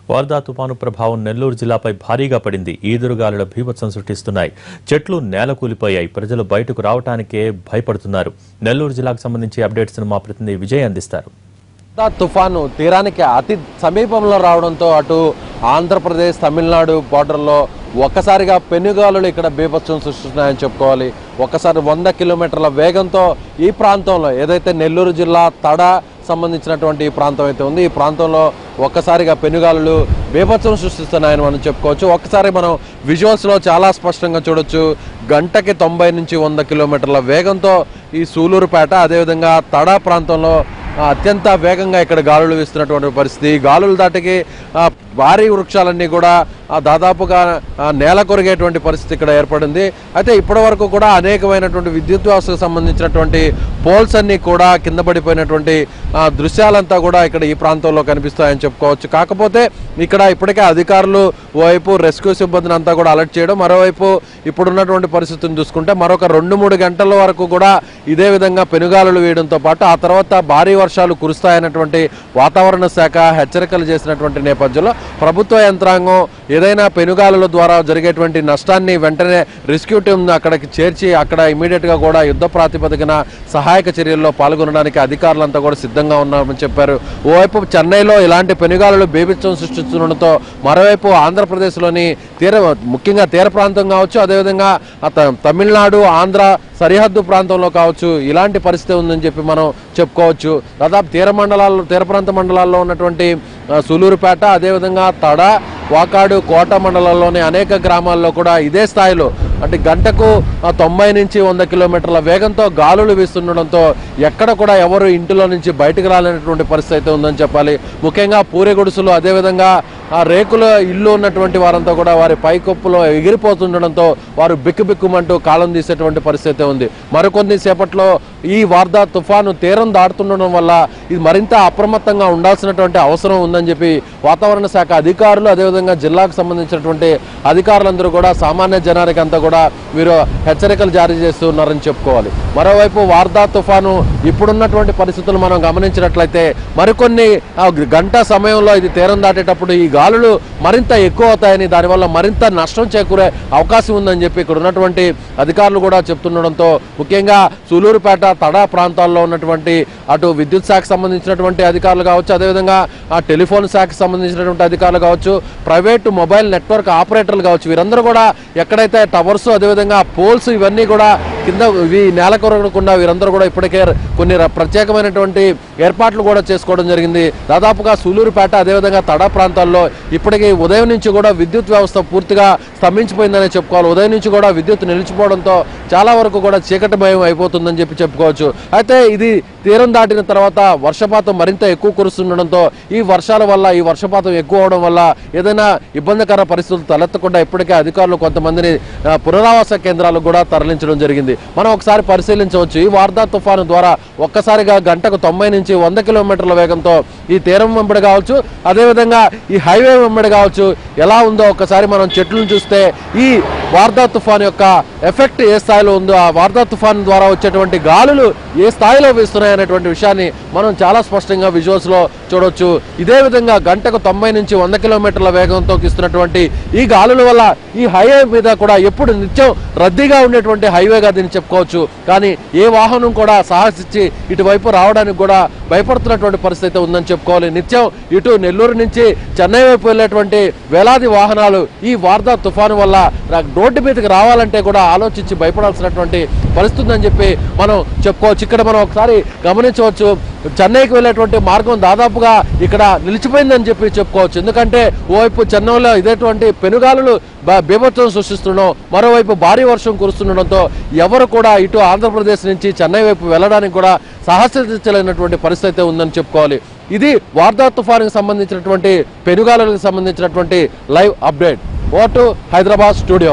వార్దా తుపాను ప్రభావం నెల్లూరు జిల్లాపై భారీగా పడింది ఈదురుగాలుల భీభత్సం సృష్టిస్తున్నాయి చెట్లు నేలకూలిపోయాయి ప్రజలు బయటకు రావటానికే భయపడుతున్నారు నెల్లూరు జిల్లాకు సంబంధించి అప్డేట్స్ మా ప్రతినిధి విజయ్ అందిస్తారు వర్ధా తుఫాను తీరానికి అతి సమీపంలో రావడంతో అటు ఆంధ్రప్రదేశ్ తమిళనాడు బార్డర్లో ఒక్కసారిగా పెనుగాలులు ఇక్కడ బీభత్సం సృష్టిస్తున్నాయని చెప్పుకోవాలి ఒక్కసారి వంద కిలోమీటర్ల వేగంతో ఈ ప్రాంతంలో ఏదైతే నెల్లూరు జిల్లా తడ సంబంధించినటువంటి ఈ ప్రాంతం అయితే ఉంది ఈ ప్రాంతంలో ఒక్కసారిగా పెనుగాలులు బీభత్సం సృష్టిస్తున్నాయని మనం చెప్పుకోవచ్చు ఒక్కసారి మనం విజువల్స్లో చాలా స్పష్టంగా చూడొచ్చు గంటకి తొంభై నుంచి వంద కిలోమీటర్ల వేగంతో ఈ సూలూరుపేట అదేవిధంగా తడ ప్రాంతంలో ఆ, అత్యంత వేగంగా ఇక్కడ గాలులు వీస్తున్నటువంటి పరిస్థితి ఈ గాలులు దాటికి ఆ, భారీ వృక్షాలన్నీ కూడా ఆ, దాదాపుగా ఆ, నేల కొరిగేటువంటి పరిస్థితి ఇక్కడ ఏర్పడింది అయితే ఇప్పటి వరకు కూడా అనేకమైనటువంటి విద్యుత్ వ్యవస్థకు సంబంధించినటువంటి పోల్స్ అన్ని కూడా కింద పడిపోయినటువంటి ఆ, దృశ్యాలంతా కూడా ఇక్కడ ఈ ప్రాంతంలో కనిపిస్తాయని చెప్పుకోవచ్చు కాకపోతే ఇక్కడ ఇప్పటికే అధికారులు ఓవైపు రెస్క్యూ సిబ్బందిని అంతా కూడా అలర్ట్ చేయడం మరోవైపు ఇప్పుడున్నటువంటి పరిస్థితిని చూసుకుంటే మరొక రెండు మూడు గంటల వరకు కూడా ఇదే విధంగా పెనుగాలులు వేయడంతో పాటు ఆ తర్వాత భారీ వర్షాలు కురుస్తాయన్నటువంటి వాతావరణ శాఖ హెచ్చరికలు చేసినటువంటి నేపథ్యంలో ప్రభుత్వ యంత్రాంగం ఏదైనా పెనుగాలుల ద్వారా జరిగేటువంటి నష్టాన్ని వెంటనే రెస్క్యూ టీం అక్కడికి చేర్చి అక్కడ ఇమీడియట్ గా కూడా యుద్ధ ప్రాతిపదికన సహాయక చర్యల్లో పాల్గొనడానికి అధికారులంతా కూడా సిద్ధంగా ఉన్నారని చెప్పారు ఓవైపు చెన్నైలో ఇలాంటి పెనుగాలులు బేబిత్వం సృష్టిస్తుండటంతో మరోవైపు ఆంధ్రప్రదేశ్లోని తీర ముఖ్యంగా తీర ప్రాంతం కావచ్చు అదేవిధంగా ఆ త- తమిళనాడు ఆంధ్ర సరిహద్దు ప్రాంతంలో కావచ్చు ఇలాంటి పరిస్థితి ఉందని చెప్పి మనం చెప్పుకోవచ్చు దాదాపు తీర మండలాల్లో తీర ప్రాంత మండలాల్లో ఉన్నటువంటి ఆ, సూలూరుపేట అదేవిధంగా తడ వాకాడు కోట మండలాల్లోని అనేక గ్రామాల్లో కూడా ఇదే స్థాయిలో అంటే గంటకు ఆ, తొంభై నుంచి వంద కిలోమీటర్ల వేగంతో గాలులు వీస్తుండడంతో ఎక్కడ కూడా ఎవరు ఇంటిలో నుంచి బయటకు రాలేనటువంటి పరిస్థితి అయితే ఉందని చెప్పాలి ముఖ్యంగా పూరి గుడుసులు అదేవిధంగా ఆ రేకుల ఇల్లు ఉన్నటువంటి వారంతా కూడా వారి పైకప్పులో ఎగిరిపోతుండడంతో వారు బిక్కుబిక్కుమంటూ కాలం తీసేటువంటి పరిస్థితి అయితే ఉంది మరికొన్ని సేపట్లో ఈ వార్దా తుఫాను తీరం దాటుతుండడం వల్ల ఇది మరింత అప్రమత్తంగా ఉండాల్సినటువంటి అవసరం ఉందని చెప్పి వాతావరణ శాఖ అధికారులు అదేవిధంగా జిల్లాకు సంబంధించినటువంటి అధికారులందరూ కూడా సామాన్య జనానికి అంతా కూడా వీరు హెచ్చరికలు జారీ చేస్తున్నారని చెప్పుకోవాలి మరోవైపు వార్దా తుఫాను ఇప్పుడున్నటువంటి పరిస్థితులు మనం గమనించినట్లయితే మరికొన్ని ఆ, గంట సమయంలో ఇది తీరం దాటేటప్పుడు ఈ గాలులు మరింత ఎక్కువ అవుతాయని దానివల్ల మరింత నష్టం చేకూరే అవకాశం ఉందని చెప్పి ఇక్కడ ఉన్నటువంటి అధికారులు కూడా చెప్తుండడంతో ముఖ్యంగా సూలూరుపేట తడా ప్రాంతాల్లో ఉన్నటువంటి అటు విద్యుత్ శాఖకు సంబంధించినటువంటి అధికారులు కావచ్చు అదేవిధంగా ఆ టెలిఫోన్ శాఖకు సంబంధించినటువంటి అధికారులు కావచ్చు ప్రైవేటు మొబైల్ నెట్వర్క్ ఆపరేటర్లు కావచ్చు వీరందరూ కూడా ఎక్కడైతే టవర్స్ అదేవిధంగా పోల్స్ ఇవన్నీ కూడా కింద ఇవి నేల కొరగకుండా వీరందరూ కూడా ఇప్పటికే కొన్ని ర- ప్రత్యేకమైనటువంటి ఏర్పాట్లు కూడా చేసుకోవడం జరిగింది దాదాపుగా సూలూరుపేట అదేవిధంగా తడ ప్రాంతాల్లో ఇప్పటికీ ఉదయం నుంచి కూడా విద్యుత్ వ్యవస్థ పూర్తిగా స్తంభించిపోయిందనే చెప్పుకోవాలి ఉదయం నుంచి కూడా విద్యుత్ నిలిచిపోవడంతో చాలా వరకు కూడా చీకటి భయం అయిపోతుందని చెప్పి చెప్పుకోవచ్చు అయితే ఇది తీరం దాటిన తర్వాత వర్షపాతం మరింత ఎక్కువ కురుస్తుండడంతో ఈ వర్షాల వల్ల ఈ వర్షపాతం ఎక్కువ అవడం వల్ల ఏదైనా ఇబ్బందికర పరిస్థితులు తలెత్తకుండా ఇప్పటికే అధికారులు కొంతమందిని ఆ, పునరావాస కేంద్రాలకు కూడా తరలించడం జరిగింది మనం ఒకసారి పరిశీలించవచ్చు ఈ వార్దా తుఫాను ద్వారా ఒక్కసారిగా గంటకు తొంభై నుంచి వంద కిలోమీటర్ల వేగంతో ఈ తీరం వెంబడి కావచ్చు అదేవిధంగా ఈ హైవే వెంబడి కావచ్చు ఎలా ఉందో ఒక్కసారి మనం చెట్లను చూస్తే ఈ వార్దా తుఫాన్ యొక్క ఎఫెక్ట్ ఏ స్థాయిలో ఉందో ఆ వార్దా తుఫాన్ ద్వారా వచ్చేటువంటి గాలులు ఏ స్థాయిలో వీస్తున్నాయనేటువంటి విషయాన్ని మనం చాలా స్పష్టంగా విజువల్స్ లో చూడొచ్చు ఇదే విధంగా గంటకు తొంభై నుంచి వంద కిలోమీటర్ల వేగంతో ఇస్తున్నటువంటి ఈ గాలుల వల్ల ఈ హైవే మీద కూడా ఎప్పుడు నిత్యం రద్దీగా ఉండేటువంటి హైవేగా దీన్ని చెప్పుకోవచ్చు కానీ ఏ వాహనం కూడా సాహసించి ఇటువైపు రావడానికి కూడా భయపడుతున్నటువంటి పరిస్థితి ఉందని చెప్పుకోవాలి నిత్యం ఇటు నెల్లూరు నుంచి చెన్నై వైపు వెళ్ళేటువంటి వేలాది వాహనాలు ఈ వార్దా తుఫాను వల్ల రా- రోడ్డు మీదకి రావాలంటే కూడా ఆలోచించి భయపడాల్సినటువంటి పరిస్థితి ఉందని చెప్పి మనం చెప్పుకోవచ్చు ఇక్కడ మనం ఒకసారి గమనించవచ్చు చెన్నైకి వెళ్ళేటువంటి మార్గం దాదాపుగా ఇక్కడ నిలిచిపోయిందని చెప్పి చెప్పుకోవచ్చు ఎందుకంటే ఓవైపు చెన్నైలో ఇదేటువంటి పెనుగాలులు బ- బీభత్సం సృష్టిస్తుండడం మరోవైపు భారీ వర్షం కురుస్తుండడంతో ఎవరు కూడా ఇటు ఆంధ్రప్రదేశ్ నుంచి చెన్నై వైపు వెళ్ళడానికి కూడా సాహసించలేనటువంటి పరిస్థితి అయితే ఉందని చెప్పుకోవాలి ఇది వార్దా తుఫానుకి సంబంధించినటువంటి పెనుగాలులకు సంబంధించినటువంటి లైవ్ అప్డేట్ ఓటు హైదరాబాద్ స్టూడియో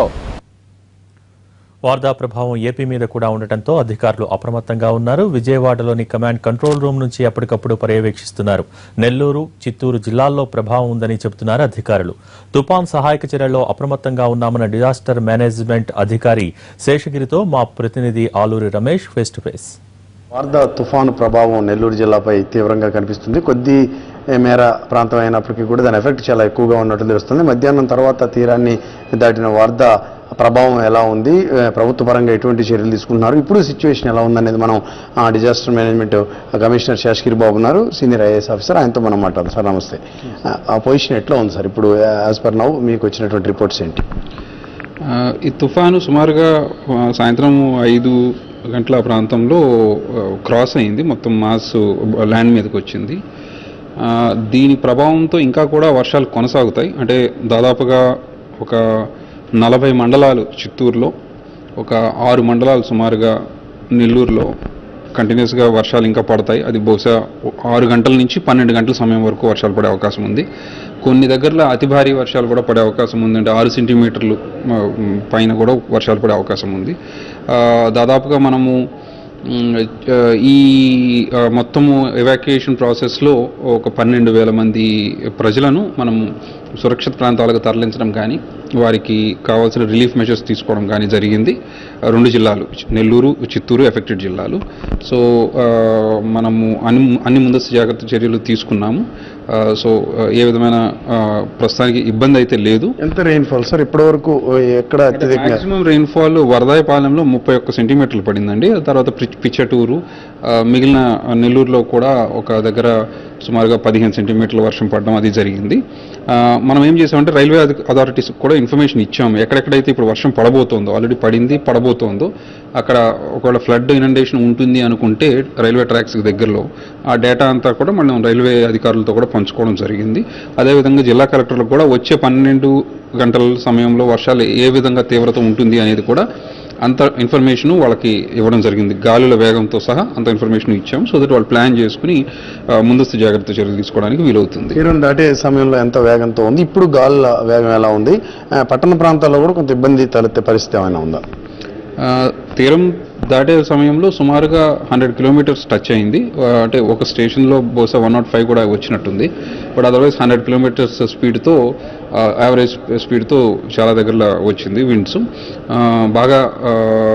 వార్దా ప్రభావం ఏపీ మీద కూడా ఉండటంతో అధికారులు అప్రమత్తంగా ఉన్నారు విజయవాడలోని కమాండ్ కంట్రోల్ రూమ్ నుంచి ఎప్పటికప్పుడు పర్యవేక్షిస్తున్నారు నెల్లూరు చిత్తూరు జిల్లాల్లో ప్రభావం ఉందని చెబుతున్నారు అధికారులు తుపాన్ సహాయక చర్యల్లో అప్రమత్తంగా ఉన్నామన్న డిజాస్టర్ మేనేజ్మెంట్ అధికారి శేషగిరితో మా ప్రతినిధి Aluri Ramesh face to face Vardah తుఫాను ప్రభావం నెల్లూరు జిల్లాపై తీవ్రంగా కనిపిస్తుంది కొద్ది మేర ప్రాంతం అయినప్పటికీ కూడా దాని ఎఫెక్ట్ చాలా ఎక్కువగా ఉన్నట్టు తెలుస్తుంది మధ్యాహ్నం తర్వాత తీరాన్ని దాటిన వార్ద ప్రభావం ఎలా ఉంది ఏ, ప్రభుత్వ పరంగా ఎటువంటి చర్యలు తీసుకుంటున్నారు ఇప్పుడు సిచ్యువేషన్ ఎలా ఉందనేది మనం ఆ, disaster management commissioner Seshagiri Babu ఉన్నారు సీనియర్ ఐఏఎస్ ఆఫీసర్ ఆయనతో మనం మాట్లాడదాం సార్ నమస్తే ఆ, ఆ పొజిషన్ ఎట్లా ఉంది సార్ ఇప్పుడు యాజ్ పర్ నౌ మీకు వచ్చినటువంటి రిపోర్ట్స్ ఏంటి ఆ, ఈ తుఫాను సుమారుగా ఆ, సాయంత్రం ఐదు గంటల ప్రాంతంలో ఆ, క్రాస్ అయింది మొత్తం మాస్ ల్యాండ్ మీదకి వచ్చింది ఆ, దీని ప్రభావంతో ఇంకా కూడా వర్షాలు కొనసాగుతాయి అంటే దాదాపుగా ఒక నలభై మండలాలు చిత్తూరులో ఒక ఆరు మండలాలు సుమారుగా నెల్లూరులో కంటిన్యూస్గా వర్షాలు ఇంకా పడతాయి అది బహుశా ఆరు గంటల నుంచి పన్నెండు గంటల సమయం వరకు వర్షాలు పడే అవకాశం ఉంది కొన్ని దగ్గరలో అతి భారీ వర్షాలు కూడా పడే అవకాశం ఉంది అంటే ఆరు సెంటీమీటర్లు ఆ, మ్, పైన కూడా వర్షాలు పడే అవకాశం ఉంది ఆ, దాదాపుగా మనము మ్, ఆ, ఈ ఆ, మొత్తము ఎవాక్యుయేషన్ ప్రాసెస్లో ఒక పన్నెండు వేల మంది ప్రజలను మనము సురక్షిత ప్రాంతాలకు తరలించడం కానీ వారికి కావాల్సిన రిలీఫ్ మెజర్స్ తీసుకోవడం కానీ జరిగింది ఆ, రెండు జిల్లాలు నెల్లూరు చిత్తూరు ఎఫెక్టెడ్ జిల్లాలు సో ఆ, మనము అన్ని అన్ని ముందస్తు జాగ్రత్త చర్యలు తీసుకున్నాము ఆ, సో ఆ, ఏ విధమైన ఆ, ప్రస్తుతానికి ఇబ్బంది అయితే లేదు ఎంత రెయిన్ఫాల్ సార్ ఇప్పటివరకు ఎక్కడ అత్యధికంగా మాక్సిమం రెయిన్ఫాల్ వరదాయపాలెంలో ముప్పై ఒక్క సెంటీమీటర్లు పడిందండి ఆ తర్వాత పిచ్- పిచ్చటూరు ఆ, మిగిలిన నెల్లూరులో కూడా ఒక దగ్గర సుమారుగా పదిహేను సెంటీమీటర్ల వర్షం పడడం అది జరిగింది ఆ, మనం ఏం చేసామంటే రైల్వే అథారిటీస్ కూడా ఇన్ఫర్మేషన్ ఇచ్చాము ఎక్కడెక్కడైతే ఇప్పుడు వర్షం పడబోతోందో ఆల్రెడీ పడింది పడబోతోందో అక్కడ ఒకవేళ ఫ్లడ్ ఇనండేషన్ ఉంటుంది అనుకుంటే రైల్వే ట్రాక్స్కి దగ్గరలో ఆ డేటా అంతా కూడా మనం రైల్వే అధికారులతో కూడా పంచుకోవడం జరిగింది అదేవిధంగా జిల్లా కలెక్టర్లకు కూడా వచ్చే పన్నెండు గంటల సమయంలో వర్షాలు ఏ విధంగా తీవ్రత ఉంటుంది అనేది కూడా అంత ఇన్ఫర్మేషన్ వాళ్ళకి ఇవ్వడం జరిగింది గాలుల వేగంతో సహా అంత ఇన్ఫర్మేషన్ ఇచ్చాం సో దట్ వాళ్ళు ప్లాన్ చేసుకుని ఆ, ముందస్తు జాగ్రత్త చర్యలు తీసుకోవడానికి వీలవుతుంది తీరం దాటే సమయంలో ఎంత వేగంతో ఉంది ఇప్పుడు గాలుల వేగం ఎలా ఉంది ఆ, పట్టణ ప్రాంతాల్లో కూడా కొంత ఇబ్బంది తలెత్తే పరిస్థితి ఏమైనా ఉందా ఆ, తీరం దాటే సమయంలో సుమారుగా హండ్రెడ్ కిలోమీటర్స్ టచ్ అయింది ఆ, అంటే ఒక స్టేషన్లో బహుశా వన్ నాట్ ఫైవ్ కూడా వచ్చినట్టుంది బట్ అదర్వైజ్ హండ్రెడ్ కిలోమీటర్స్ స్పీడ్తో యావరేజ్ స్పీడ్తో చాలా దగ్గరలో వచ్చింది విండ్స్ బాగా ఆ,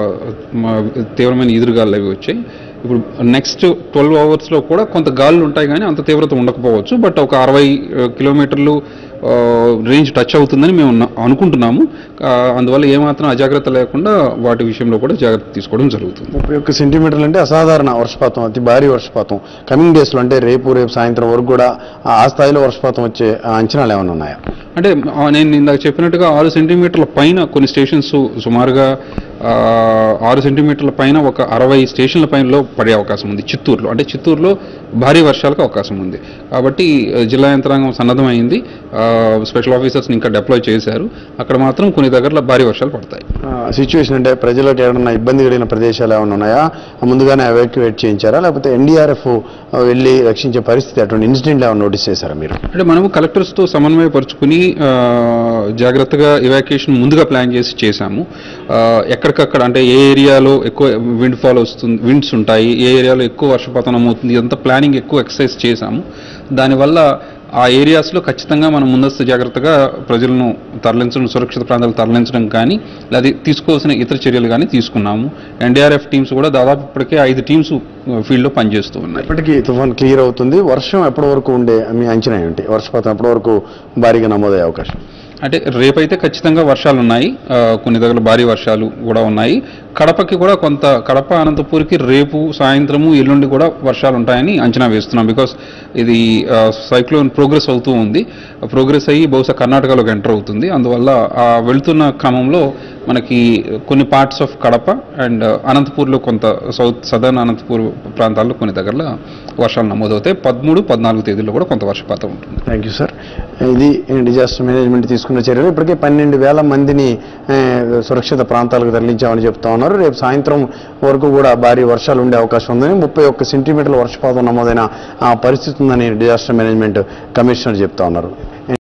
మ- తీవ్రమైన ఎదురుగాలు అవి వచ్చాయి ఇప్పుడు నెక్స్ట్ ట్వెల్వ్ అవర్స్లో కూడా కొంత గాలులు ఉంటాయి కానీ అంత తీవ్రత ఉండకపోవచ్చు బట్ ఒక అరవై ఆ, కిలోమీటర్లు ఆ, రేంజ్ టచ్ అవుతుందని మేము న- అనుకుంటున్నాము ఆ, అందువల్ల ఏమాత్రం అజాగ్రత్త లేకుండా వాటి విషయంలో కూడా జాగ్రత్త తీసుకోవడం జరుగుతుంది ముప్పై ఒక్క సెంటీమీటర్లు అంటే అసాధారణ వర్షపాతం అతి భారీ వర్షపాతం కమింగ్ డేస్లో అంటే రేపు రేపు సాయంత్రం వరకు కూడా ఆ ఆ స్థాయిలో వర్షపాతం వచ్చే ఆ, అంచనాలు ఏమైనా ఉన్నాయా అంటే ఆ, నేను ఇందాక చెప్పినట్టుగా ఆరు సెంటీమీటర్ల పైన కొన్ని స్టేషన్స్ సుమారుగా ఆ, ఆరు సెంటీమీటర్ల పైన ఒక అరవై స్టేషన్ల పైనలో పడే అవకాశం ఉంది చిత్తూరులో అంటే చిత్తూరులో భారీ వర్షాలకు అవకాశం ఉంది కాబట్టి ఆ, జిల్లా యంత్రాంగం సన్నద్ధమైంది ఆ, స్పెషల్ ఆఫీసర్స్ని ఇంకా డిప్లాయ్ చేశారు అక్కడ మాత్రం కొన్ని దగ్గరలో భారీ వర్షాలు పడతాయి సిచ్యువేషన్ అంటే ప్రజలకు ఏమైనా ఇబ్బంది కలిగిన ప్రదేశాలు ఏమైనా ఉన్నాయా ముందుగానే ఎవాక్యువేట్ చేయించారా లేకపోతే ఎన్డీఆర్ఎఫ్ వెళ్ళి రక్షించే పరిస్థితి అటువంటి ఇన్సిడెంట్లు ఏమైనా నోటీస్ చేశారా మీరు అంటే మనము కలెక్టర్స్తో సమన్వయపరుచుకుని ఆ, జాగ్రత్తగా ఎవాక్యుయేషన్ ముందుగా ప్లాన్ చేసి చేశాము ఆ, ఎక్కడికక్కడ అంటే ఏ ఏరియాలో ఎక్కువ విండ్ ఫాల్ వస్తుంది విండ్స్ ఉంటాయి ఏ ఏరియాలో ఎక్కువ వర్షపాతం అవుతుంది ఇదంతా ప్లానింగ్ ఎక్కువ ఎక్సర్సైజ్ చేశాము దానివల్ల ఆ ఏరియాస్లో ఖచ్చితంగా మనం ముందస్తు జాగ్రత్తగా ప్రజలను తరలించడం సురక్షిత ప్రాంతాలకు తరలించడం కానీ లేదా తీసుకోవాల్సిన ఇతర చర్యలు కానీ తీసుకున్నాము ఎన్డీఆర్ఎఫ్ టీమ్స్ కూడా దాదాపు ఇప్పటికే ఐదు టీమ్స్ ఫీల్డ్లో పనిచేస్తూ ఉన్నాయి ఇప్పటికీ తుఫాన్ క్లియర్ అవుతుంది వర్షం ఎప్పటి వరకు ఉండే మీ అంచనా ఏంటి వర్షపాతం ఎప్పటి వరకు భారీగా నమోదయ్యే అవకాశం అంటే రేపైతే ఖచ్చితంగా వర్షాలు ఉన్నాయి ఆ, కొన్ని దగ్గర భారీ వర్షాలు కూడా ఉన్నాయి కడపకి కూడా కొంత కడప అనంతపూర్కి రేపు సాయంత్రము ఎల్లుండి కూడా వర్షాలు ఉంటాయని అంచనా వేస్తున్నాం బికాస్ ఇది సైక్లోన్ ప్రోగ్రెస్ అవుతూ ఉంది ప్రోగ్రెస్ అయ్యి బహుశా కర్ణాటకలోకి ఎంటర్ అవుతుంది అందువల్ల ఆ వెళ్తున్న క్రమంలో మనకి కొన్ని పార్ట్స్ ఆఫ్ కడప అండ్ అనంతపూర్లో కొంత సౌత్ సదర్న్ అనంతపూర్ ప్రాంతాల్లో కొన్ని దగ్గరలో వర్షాలు నమోదవుతాయి పదమూడు పద్నాలుగు తేదీల్లో కూడా కొంత వర్షపాతం ఉంటుంది థ్యాంక్ యూ సార్ ఇది డిజాస్టర్ మేనేజ్మెంట్ తీసుకున్న చర్యలు ఇప్పటికే పన్నెండు వేల మందిని ఏ, సురక్షిత ప్రాంతాలకు తరలించామని చెప్తా ఉన్నారు రేపు సాయంత్రం వరకు కూడా భారీ వర్షాలు ఉండే అవకాశం ఉందని ముప్పై ఒక్క సెంటీమీటర్ల వర్షపాతం నమోదైన ఆ, పరిస్థితి ఉందని డిజాస్టర్ మేనేజ్మెంట్ కమిషనర్ చెప్తా ఉన్నారు